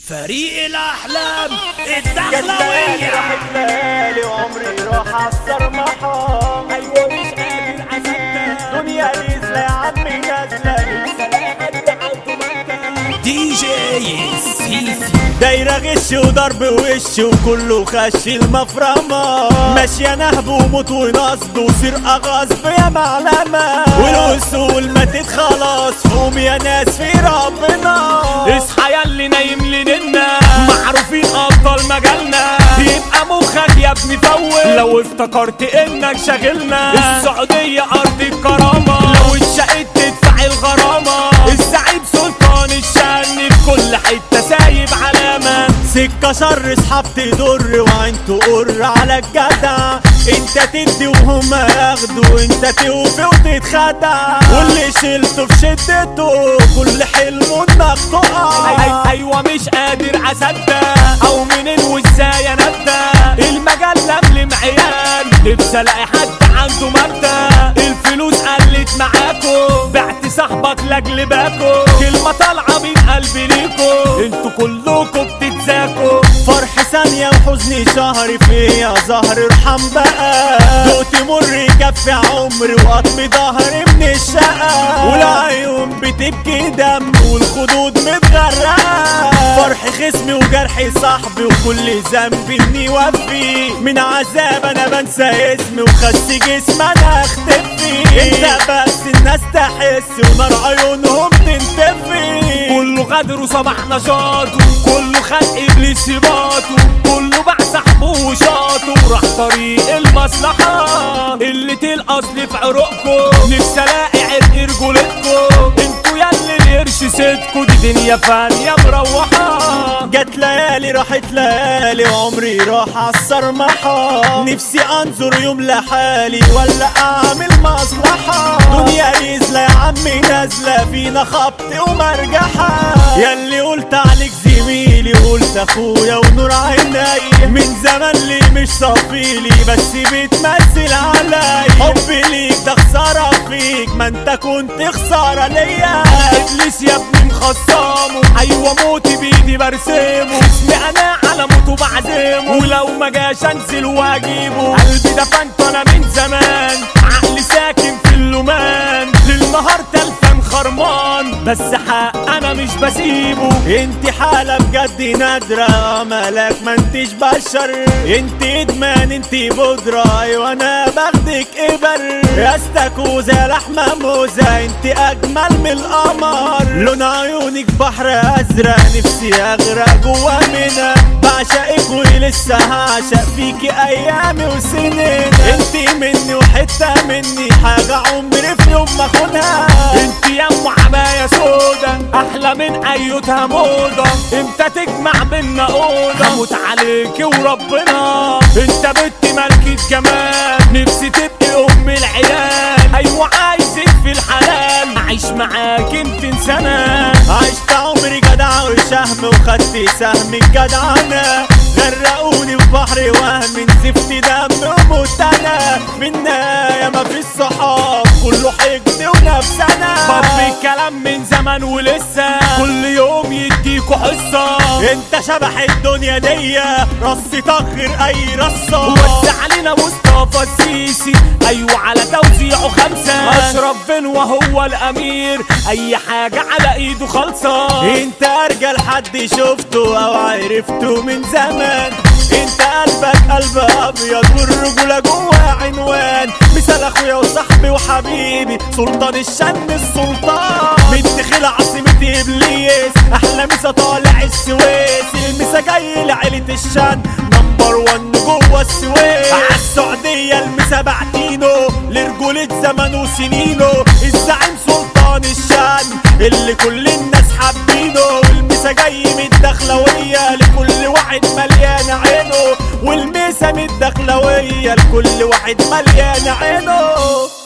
فريق الأحلام جدالي الدخلوية راحت ليالي وعمري راح عالصر محام أيوة مش قادر أصدق دنيا نزلة يا عمي نازلة دي جي السيسي دايرة غش وضرب وش وكله خش المفرمة ماشية نهب وموت ونصب وسرقة غصب يا معلمة والوصول ماتت خلاص قوم يا ناس في ربنا اصحى يا اللي نايم لنا معروفين ابطال مجالنا يبقى مخك يا ابني فول لو افتكرت انك شاغلنا السعودية ارض الكرامة لو اتشقت تدفع الغرامة الزعيم سلطان الشن في كل حتة سايب علامة سكة شر اصحاب تضر وعين تقر على الجدع انت تدي وهم ياخدوا انت توفي وتتخدع واللي شلته في شدته كل حلمه انك تقع أي ايوه مش قادر اصدق او منين وازاي انبدا المجال لملم عيال نفسي الاقي حد عنده مبدا الفلوس قلت معاكو بعت صاحبك لاجل باكو كلمه طالعه من قلبي ليكو انتوا كلكم بتتزاكوا فرح ثانية وحزني شهر فيا زهر ارحم بقى دوت مر كف عمري وقطم ظهري من الشقة والعيون بتبكي دم والخدود متغرقة فرح خصمي وجرحي صاحبي وكل ذنب اني وفي من عذاب انا بنسى اسمي وخس جسم انا اختفي انت بس الناس تحس ونار عيونهم تنتفي كله غدر وصباح نشاطه كله خلق ابليس سباطه كله باع صاحبه وشاطه وراح طريق المصلحة اللي الاصل في عروقكم نفسي الاقي عرق رجولتكم انتوا ياللي القرش سيدكوا دي دنيا فانية مروحة جت ليالي راحت ليالي وعمري راح عالصرمحة نفسي انظر يوم لحالي ولا اعمل مصلحة دنيا نازلة يا عمي نازلة فينا خبط ومرجحة ياللي قلت عليك زميلي وقلت اخويا ونور عيني من زمان لي مش صافيلي بس بتمثل علي حبي ليك ده خسارة فيك ما انت كنت خسارة ليا ابليس يا ابني مخصمه ايوه موتي بايدي برسمه اسمي انا على موته بعزمه ولو ما جاش انزل واجيبه قلبي دفنته انا من زمان عقلي ساكن في اللومان للنهار تلفن خرمان بس حق انا مش بسيبه انت حالة بجد نادرة مالك ما انتش بشر انت ادمان انت بودرة ايوه انا باخدك ابر يا استاكوزة لحمة موزة انت اجمل من القمر لون عيونك بحر ازرق نفسي اغرق جوا منها بعشقك ولسه هعشق فيكي ايامي وسنين انت مني وحتة مني حاجة عمري في يوم ما اخونها انت يا ام عباية سودا احلى من ايتها موضة امتى تجمع بينا اوضة هموت عليكي وربنا انت بنت ملكة جمال نفسي تبقي ام العيال ايوه عايزك في الحلال اعيش معاك انت سنة عشت عمري جدع وشهم وخدت سهم الجدعنة غرقوني في بحر وهم زفت دم وموت انا بالنهاية ما في الصحاب كله حقد ونفسنا بطل الكلام من زمان ولسه كل يوم يديكوا حصة انت شبح الدنيا دي رص طخر اي رصة وسع علينا مصطفى السيسي ايوه على توزيعه خمسة اشرف بن وهو الامير اي حاجة على ايده خالصة انت ارجل حد شفته او عرفته من زمان انت قلبك قلب ابيض والرجولة جوا عنوان مثال اخويا وصاحبي وحبيبي سلطان الشن السلطان متدخل عاصمة ابليس احلى مسا طالع السويس المسا جاي لعيلة الشن نمبر وان جوا السويس عالسعودية المسا بعتينه لرجولة زمن وسنينه الزعيم سلطان الشن اللي كل الناس حابينه والمسا جاي من الدخلوية لكل واحد مليان عينه والمسا من الدخلوية لكل واحد مليان عينه